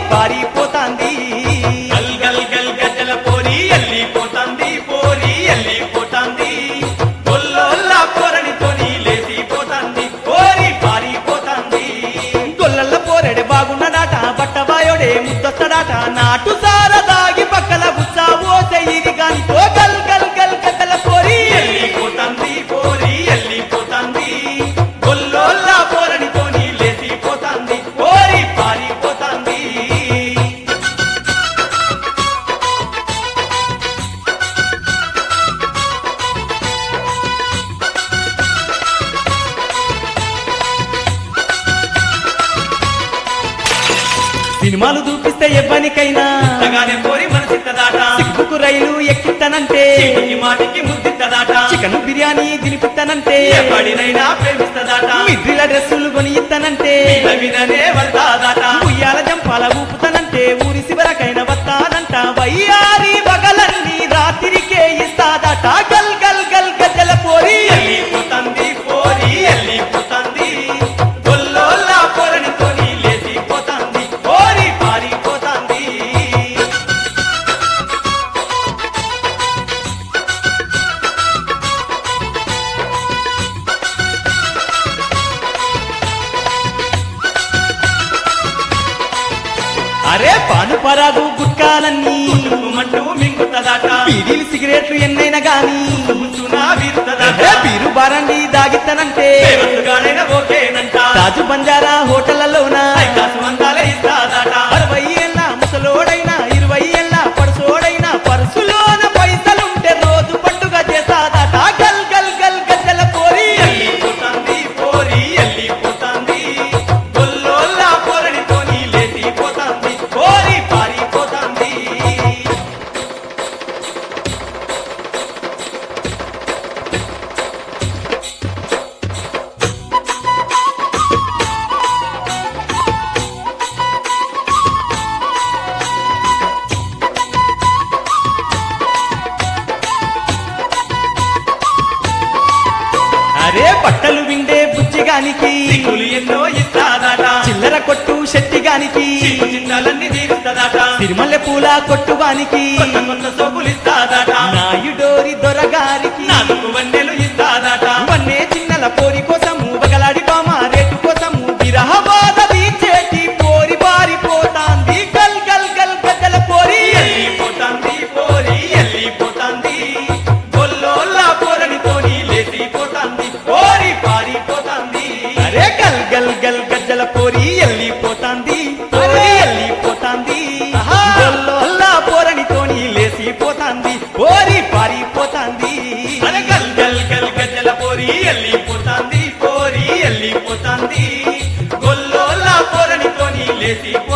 పారిపోతాంది గల్ గల్ గల్ గజ్జల పోరి ఎల్లిపోతాంది పోరి ఎల్లిపోతాంది గొల్లోల్ల పోరనితోని లేచిపోతాంది పోరి పారిపోతాంది గొల్లల్ల పోరెడే బాగున్నాడాట బట్టబాయోడే ముద్దొస్తాడాట నాటు సారదాగి పక్కల గుచ్చా ఓసే ఇది గాని తో గల్ గల్ గల్ గద్దల పోరి ఎల్లిపోతాంది పోరి ఎల్లిపోతాంది గొల్లోల్ల పోరనితోని లేచిపోతాంది పోరి పారిపోతాంది సినిమాలు చూపిస్తే ఎవ్వనికైనా అంతగానే పోరి మనసిత్తదాట సిగ్గుకు రైలు ఎక్కిస్తానంటే చీటికి మాటికి ముద్దిత్తదాట చికెన్ బిర్యానీ తినిపిస్తానంటే ఎప్పటినైనా ప్రేమిస్తదాట మిద్రిల డ్రెస్సులు కొని ఇస్తానంటే మీద మీదనే పడతాదాట ఉయ్యాల జంపాల ఊపుతానంటే ఊరి శివరకైన వస్తానంట వయ్యారి బగలన్నీ రాత్రికే ఇస్తాదట గల్ గల్ గల్ గజ్జల పోరి ఎల్లిపోతాంది పోరి ఎల్లిపోతాంది గొల్లోల్ల పోరనితోని లేచిపోతాంది పోరి పారిపోతాంది అరే పాను పరాగు గుట్కాలన్నీ కుమ్మంటూ మింగుతదాట బీడీలు సిగరెట్లు ఎన్నైనా గాని ముచ్చునా వీరుతదాట ఏ బీరు బారండి దాగిస్తానంటే దేవతగాడైన ఓకేనంట తాజు బంజారా హోటళ్లలోన ఐకాసు అందాలే ఇస్తాదాట అరవై ఏళ్ళ ముసలోడైనా ఇరవై ఏళ్ళ పరుసోడైనా పరుసులోన పైసలుంటే రోజు పండుగ చేస్తాదట గల్ గల్ గల్ గజ్జల పోరి ఎల్లిపోతాంది పోరి ఎల్లిపోతాంది గొల్లోల్ల పోరనితోని లేచిపోతాంది పోరి పారిపోతాంది అరే బట్టలు విండే బుజ్జిగానికి దిక్కులు ఎన్నో ఇస్తాదాట చిల్లర కొట్టు శెట్టిగానికి చిక్కు చింతాలన్నీ తీరుస్తదాట తిరుమల పూల కొట్టువానికి కొత్త కొత్త సోపులు ఇస్తాదాట నాయుడోరి దొరగారికి నాలుగు వన్నెలు ఇస్తాదాట వన్నే చిన్నల పోరి కోసము బగలాడి బామ రేటు కోసము విరహబాధ తీర్చేటి పోరి పారిపోతాంది గల్ గల్ గల్ గద్దల పోరి ఎల్లిపోతాంది పోరి ఎల్లిపోతాంది గొల్లోల్ల పోరనితోని లేచిపోతాంది పోరి పారిపోతాంది అరే గల్ గల్ గల్ గజ్జల పోరి ఎల్లిపోతాంది పోరి ఎల్లిపోతాంది గొల్లోల్లా పోరనితోని లేసిపోతాంది పోరి పారిపోతాంది అరే గల్ గల్ గల్ గజ్జల పోరి ఎల్లిపోతాంది పోరి ఎల్లిపోతాంది గొల్లోల్ల పోరనితోని లేచిపోతాంది